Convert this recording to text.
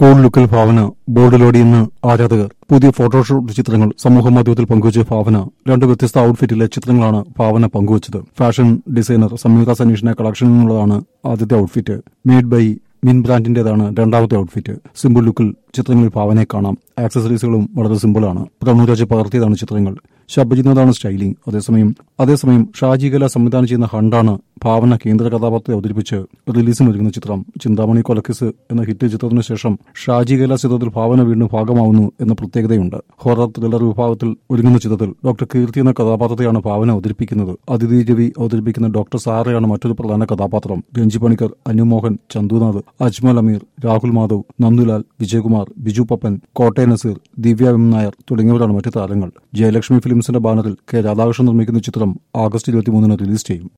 cool ലുക്കിൽ ഭാവന ബോർഡിലോടിയെന്ന് ആരാധകർ പുതിയ ഫോട്ടോഷൂട്ട് ചിത്രങ്ങൾ സമൂഹമാധ്യമത്തിൽ പങ്കുവച്ച ഭാവന രണ്ട് വ്യത്യസ്ത ഔട്ട്ഫിറ്റിലെ ചിത്രങ്ങളാണ് ഭാവന പങ്കുവച്ചത് ഫാഷൻ ഡിസൈനർ സംയുക്ത സനീഷിന്റെ കളക്ഷനിൽ നിന്നുള്ളതാണ് ആദ്യത്തെ ഔട്ട്ഫിറ്റ് മെയ്ഡ് ബൈ മിൻ ബ്രാൻഡിന്റേതാണ് രണ്ടാമത്തെ ഔട്ട്ഫിറ്റ് സിമ്പിൾ ലുക്കിൽ ചിത്രങ്ങളിൽ ഭാവനയെ കാണാം ആക്സസറീസുകളും വളരെ സിമ്പിളാണ് പ്രണുരാജ് പകർത്തിയതാണ് ചിത്രങ്ങൾ ശബരിനാഥാണ് സ്റ്റൈലിംഗ് അതേസമയം അതേസമയം ഷാജി കല സംവിധാനം ചെയ്യുന്ന ഹണ്ടാണ് ഭാവന കേന്ദ്ര കഥാപാത്രത്തെ അവതരിപ്പിച്ച് റിലീസിന് ഒരുങ്ങുന്ന ചിത്രം ചിന്താമണി കൊലക്കിസ് എന്ന ഹിറ്റ് ചിത്രത്തിന് ശേഷം ഷാജി കല ചിത്രത്തിൽ ഭാവന വീണ്ടും ഭാഗമാവുന്നു എന്ന പ്രത്യേകതയുണ്ട് ഹൊറർ ത്രില്ലർ വിഭാഗത്തിൽ ഒരുങ്ങുന്ന ചിത്രത്തിൽ ഡോക്ടർ കീർത്തി എന്ന കഥാപാത്രത്തെയാണ് ഭാവന അവതരിപ്പിക്കുന്നത് അതിഥി രവി അവതരിപ്പിക്കുന്ന ഡോക്ടർ സാറയാണ് മറ്റൊരു പ്രധാന കഥാപാത്രം രഞ്ജി പണിക്കർ അനുമോഹൻ ചന്തുനാഥ് അജ്മൽ അമീർ രാഹുൽ മാധവ് നന്ദുലാൽ വിജയകുമാർ ബിജു പപ്പൻ കോട്ടയ നസീർ ദിവ്യ എം നായർ തുടങ്ങിയവരാണ് മറ്റു താരങ്ങൾ ജയലക്ഷ്മി ഫിലിംസിന്റെ ബാനറിൽ കെ രാധാകൃഷ്ണൻ നിർമ്മിക്കുന്ന ചിത്രം ആഗസ്റ്റ് ഇരുപത്തിമൂന്നിന് റിലീസ് ചെയ്യും